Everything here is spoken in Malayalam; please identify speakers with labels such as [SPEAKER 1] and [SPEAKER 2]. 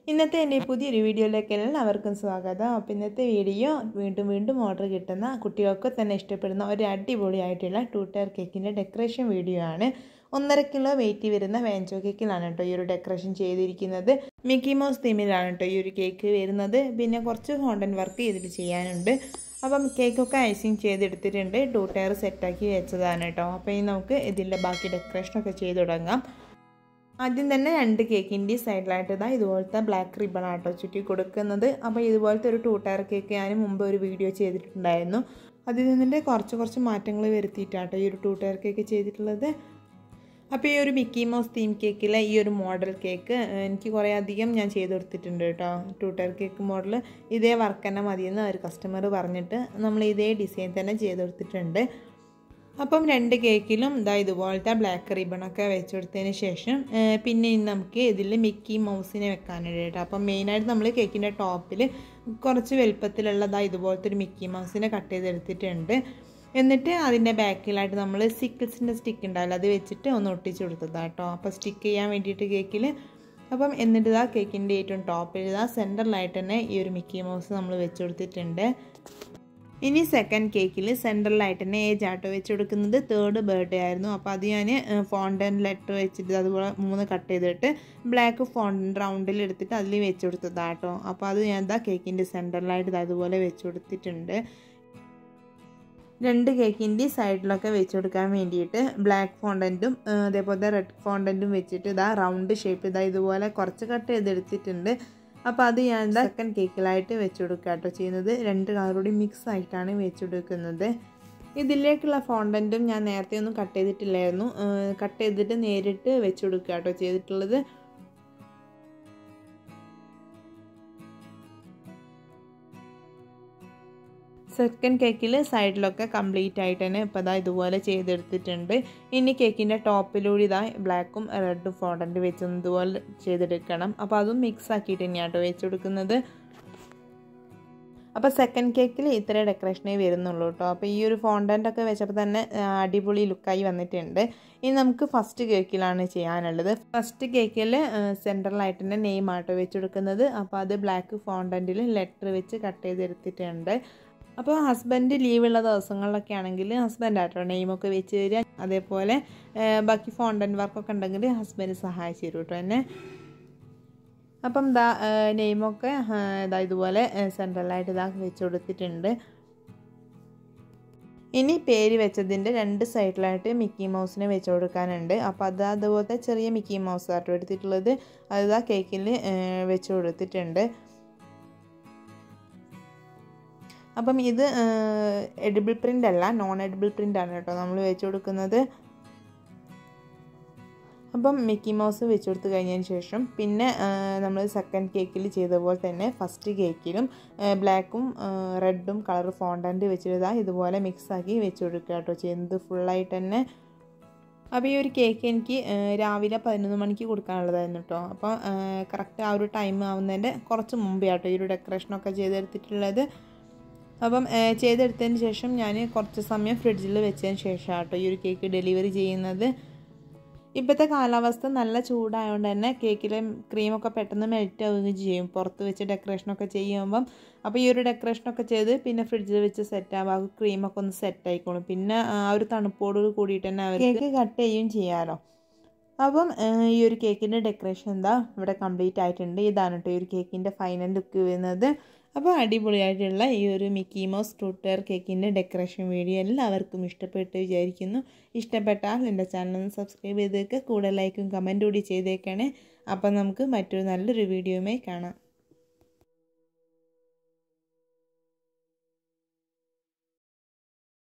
[SPEAKER 1] ഇന്നത്തെ എൻ്റെ പുതിയൊരു വീഡിയോയിലേക്ക് എല്ലാവർക്കും സ്വാഗതം അപ്പോൾ ഇന്നത്തെ വീഡിയോ വീണ്ടും വീണ്ടും ഓർഡർ കിട്ടുന്ന കുട്ടികൾക്ക് തന്നെ ഇഷ്ടപ്പെടുന്ന ഒരു അടിപൊളിയായിട്ടുള്ള ടൂ ടയർ കേക്കിൻ്റെ ഡെക്കറേഷൻ വീഡിയോ ആണ് ഒന്നര കിലോ വെയിറ്റ് വരുന്ന വാഞ്ചോ കേക്കിലാണ് കേട്ടോ ഈ ഒരു ഡെക്കറേഷൻ ചെയ്തിരിക്കുന്നത് മിക്കി മൗസ് തീമിലാണ് കേട്ടോ ഈ ഒരു കേക്ക് വരുന്നത് പിന്നെ കുറച്ച് ഫോണ്ടൻ വർക്ക് ഇതിൽ ചെയ്യാനുണ്ട് അപ്പം കേക്കൊക്കെ ഐസിങ് ചെയ്തെടുത്തിട്ടുണ്ട് ടൂ ടയർ സെറ്റാക്കി വെച്ചതാണ് കേട്ടോ അപ്പോൾ ഇനി നമുക്ക് ഇതിൻ്റെ ബാക്കി ഡെക്കറേഷനൊക്കെ ചെയ്ത് തുടങ്ങാം ആദ്യം തന്നെ രണ്ട് കേക്കിൻ്റെ സൈഡിലായിട്ട് ഇതാ ഇതുപോലത്തെ ബ്ലാക്ക് റിബൺ ആട്ടോ ചുറ്റി കൊടുക്കുന്നത് അപ്പോൾ ഇതുപോലത്തെ ഒരു ടൂ ടയർ കേക്ക് ഞാൻ മുമ്പ് ഒരു വീഡിയോ ചെയ്തിട്ടുണ്ടായിരുന്നു അതിൽ നിന്നിട്ട് കുറച്ച് കുറച്ച് മാറ്റങ്ങൾ വരുത്തിയിട്ടാട്ടോ ഈ ഒരു ടൂ ടയർ കേക്ക് ചെയ്തിട്ടുള്ളത് അപ്പോൾ ഈ ഒരു മിക്കി മൗസ് തീം കേക്കിലെ ഈ ഒരു മോഡൽ കേക്ക് എനിക്ക് കുറേ അധികം ഞാൻ ചെയ്ത് കൊടുത്തിട്ടുണ്ട് കേട്ടോ ടൂ ടയർ കേക്ക് മോഡൽ ഇതേ വർക്ക് തന്നെ മതിയെന്ന് ഒരു കസ്റ്റമർ പറഞ്ഞിട്ട് നമ്മൾ ഇതേ ഡിസൈൻ തന്നെ ചെയ്ത് കൊടുത്തിട്ടുണ്ട് അപ്പം രണ്ട് കേക്കിലും ഇതാ ഇതുപോലത്തെ ബ്ലാക്ക് റിബണൊക്കെ വെച്ച് കൊടുത്തതിന് ശേഷം പിന്നെ നമുക്ക് ഇതിൽ മിക്കി മൗസിനെ വെക്കാനുണ്ട് കേട്ടോ അപ്പം മെയിനായിട്ട് നമ്മൾ കേക്കിൻ്റെ ടോപ്പിൽ കുറച്ച് വലുപ്പത്തിലുള്ളതാ ഇതുപോലത്തെ ഒരു മിക്കി മൗസിനെ കട്ട് ചെയ്തെടുത്തിട്ടുണ്ട് എന്നിട്ട് അതിൻ്റെ ബാക്കിലായിട്ട് നമ്മൾ സിക്കിൾസിൻ്റെ സ്റ്റിക്ക് ഉണ്ടാവില്ല അത് വെച്ചിട്ട് ഒന്ന് ഒട്ടിച്ച് കൊടുത്തതാണ് കേട്ടോ അപ്പോൾ സ്റ്റിക്ക് ചെയ്യാൻ വേണ്ടിയിട്ട് കേക്കിൽ അപ്പം എന്നിട്ട് ഇതാ കേക്കിൻ്റെ ഏറ്റവും ടോപ്പിൽ ഇതാ സെൻറ്ററിലായിട്ട് തന്നെ ഈ ഒരു മിക്കി മൗസ് നമ്മൾ വെച്ച് കൊടുത്തിട്ടുണ്ട് ഇനി സെക്കൻഡ് കേക്കിൽ സെൻറ്ററിലായിട്ട് തന്നെ ഏജ് ആട്ടോ വെച്ച് കൊടുക്കുന്നത് തേർഡ് ബർത്ത്ഡേ ആയിരുന്നു അപ്പോൾ അത് ഞാൻ ഫോണ്ടൻ ലെറ്റർ വെച്ചിട്ട് അതുപോലെ മൂന്ന് കട്ട് ചെയ്തിട്ട് ബ്ലാക്ക് ഫോണ്ടൻ റൗണ്ടിൽ എടുത്തിട്ട് അതിൽ വെച്ച് കൊടുത്തതാട്ടോ അപ്പോൾ അത് ഞാൻ എന്താ കേക്കിൻ്റെ സെൻറ്ററിലായിട്ട് അതുപോലെ വെച്ച് കൊടുത്തിട്ടുണ്ട് രണ്ട് കേക്കിൻ്റെ സൈഡിലൊക്കെ വെച്ച് കൊടുക്കാൻ വേണ്ടിയിട്ട് ബ്ലാക്ക് ഫോണ്ടൻറ്റും അതേപോലെ റെഡ് ഫോണ്ടൻറ്റും വെച്ചിട്ട് ഇതാ റൗണ്ട് ഷേപ്പ് ഇതാ ഇതുപോലെ കുറച്ച് കട്ട് ചെയ്തെടുത്തിട്ടുണ്ട് അപ്പോൾ അത് ഞാൻ എന്താ സെക്കൻഡ് കേക്കിലായിട്ട് വെച്ച് കൊടുക്കുക കേട്ടോ ചെയ്യുന്നത് രണ്ട് കളറൂടി മിക്സ് ആയിട്ടാണ് വെച്ച് കൊടുക്കുന്നത് ഇതിലേക്കുള്ള ഫോണ്ടൻറ്റും ഞാൻ നേരത്തെ ഒന്നും കട്ട് ചെയ്തിട്ടില്ലായിരുന്നു കട്ട് ചെയ്തിട്ട് നേരിട്ട് വെച്ച് കൊടുക്കുക കേട്ടോ ചെയ്തിട്ടുള്ളത് സെക്കൻഡ് കേക്കിൽ സൈഡിലൊക്കെ കംപ്ലീറ്റ് ആയിട്ട് തന്നെ ഇപ്പോൾ ഇതാ ഇതുപോലെ ചെയ്തെടുത്തിട്ടുണ്ട് ഇനി കേക്കിൻ്റെ ടോപ്പിലൂടെ ഇതാ ബ്ലാക്കും റെഡും ഫോണ്ടൻറ്റ് വെച്ച് ഇതുപോലെ ചെയ്തെടുക്കണം അപ്പോൾ അതും മിക്സ് ആക്കിയിട്ട് തന്നെയാണ് കേട്ടോ വെച്ച് കൊടുക്കുന്നത് അപ്പോൾ സെക്കൻഡ് കേക്കിൽ ഇത്ര ഡെക്കറേഷനേ വരുന്നുള്ളൂ കേട്ടോ അപ്പോൾ ഈ ഒരു ഫോണ്ടൻ്റ് ഒക്കെ വെച്ചപ്പോൾ തന്നെ അടിപൊളി ലുക്കായി വന്നിട്ടുണ്ട് ഇനി നമുക്ക് ഫസ്റ്റ് കേക്കിലാണ് ചെയ്യാനുള്ളത് ഫസ്റ്റ് കേക്കിൽ സെൻട്രലായിട്ട് തന്നെ നെയിം ആട്ടോ വെച്ച് കൊടുക്കുന്നത് അപ്പോൾ അത് ബ്ലാക്ക് ഫോണ്ടൻറ്റിൽ ലെറ്റർ വെച്ച് കട്ട് ചെയ്തെടുത്തിട്ടുണ്ട് അപ്പോൾ ഹസ്ബൻഡ് ലീവുള്ള ദിവസങ്ങളിലൊക്കെ ആണെങ്കിൽ ഹസ്ബൻഡ് ആട്ടോ നെയിമൊക്കെ വെച്ച് തരിക അതേപോലെ ബാക്കി ഫോണ്ടൻ വർക്കൊക്കെ ഉണ്ടെങ്കിൽ ഹസ്ബൻഡ് സഹായിച്ചു തരും കേട്ടോ എന്നെ അപ്പം ഇതാ നെയിമൊക്കെ ഇതാ ഇതുപോലെ സെൻട്രലായിട്ട് ഇതാ വെച്ച് കൊടുത്തിട്ടുണ്ട് ഇനി പേര് വെച്ചതിൻ്റെ രണ്ട് സൈഡിലായിട്ട് മിക്കി മൗസിനെ വെച്ച് കൊടുക്കാനുണ്ട് അപ്പോൾ അത് അതുപോലത്തെ ചെറിയ മിക്കി മൗസ് ആട്ടോ എടുത്തിട്ടുള്ളത് അത് ആ കേക്കിൽ വെച്ച് കൊടുത്തിട്ടുണ്ട് അപ്പം ഇത് എഡിബിൾ പ്രിൻ്റ് അല്ല നോൺ എഡിബിൾ പ്രിൻ്റ് ആണ് കേട്ടോ നമ്മൾ വെച്ച് കൊടുക്കുന്നത് അപ്പം മിക്കി മൗസ് വെച്ച് കൊടുത്ത് കഴിഞ്ഞതിന് ശേഷം പിന്നെ നമ്മൾ സെക്കൻഡ് കേക്കിൽ ചെയ്ത പോലെ തന്നെ ഫസ്റ്റ് കേക്കിലും ബ്ലാക്കും റെഡും കളർ ഫോണ്ടൻറ്റ് വെച്ചിട്ട് ഇതുപോലെ മിക്സാക്കി വെച്ച് കൊടുക്കുക കേട്ടോ ചെയ്യുന്നത് ഫുള്ളായിട്ട് തന്നെ അപ്പോൾ ഈ ഒരു കേക്ക് എനിക്ക് രാവിലെ പതിനൊന്ന് മണിക്ക് കൊടുക്കാനുള്ളതായിരുന്നു കേട്ടോ അപ്പോൾ കറക്റ്റ് ആ ഒരു ടൈം ആവുന്നതിൻ്റെ കുറച്ച് മുമ്പേ ആട്ടോ ഈ ഒരു ഡെക്കറേഷനൊക്കെ ചെയ്തെടുത്തിട്ടുള്ളത് അപ്പം ചെയ്തെടുത്തതിന് ശേഷം ഞാൻ കുറച്ച് സമയം ഫ്രിഡ്ജിൽ വെച്ചതിന് ശേഷം കേട്ടോ ഈ ഒരു കേക്ക് ഡെലിവറി ചെയ്യുന്നത് ഇപ്പോഴത്തെ കാലാവസ്ഥ നല്ല ചൂടായതുകൊണ്ട് തന്നെ കേക്കിലെ ക്രീമൊക്കെ പെട്ടെന്ന് മെൽറ്റ് ആവുകയും ചെയ്യും പുറത്ത് വെച്ച് ഡെക്കറേഷനൊക്കെ ചെയ്യുമ്പം അപ്പോൾ ഈ ഒരു ഡെക്കറേഷനൊക്കെ ചെയ്ത് പിന്നെ ഫ്രിഡ്ജിൽ വെച്ച് സെറ്റ് ആകുമ്പോൾ ആ ക്രീമൊക്കെ ഒന്ന് സെറ്റ് ആയിക്കോളും പിന്നെ ആ ഒരു തണുപ്പോട് കൂടിയിട്ട് തന്നെ അവർ കേക്ക് കട്ട് ചെയ്യുകയും ചെയ്യാമല്ലോ അപ്പം ഈ ഒരു കേക്കിൻ്റെ ഡെക്കറേഷൻ എന്താ ഇവിടെ കംപ്ലീറ്റ് ആയിട്ടുണ്ട് ഇതാണ് കേട്ടോ ഈ ഒരു കേക്കിൻ്റെ ഫൈനൽ ലുക്ക് വരുന്നത് അപ്പോൾ അടിപൊളിയായിട്ടുള്ള ഈ ഒരു മിക്കി മൗസ് ടൂട്ടർ കേക്കിൻ്റെ ഡെക്കറേഷൻ വീഡിയോ എല്ലാവർക്കും ഇഷ്ടപ്പെട്ട് വിചാരിക്കുന്നു ഇഷ്ടപ്പെട്ടാൽ എൻ്റെ ചാനൽ ഒന്ന് സബ്സ്ക്രൈബ് ചെയ്തേക്ക് കൂടെ ലൈക്കും കമൻറ്റും കൂടി ചെയ്തേക്കണേ അപ്പം നമുക്ക് മറ്റൊരു നല്ലൊരു വീഡിയോയുമായി കാണാം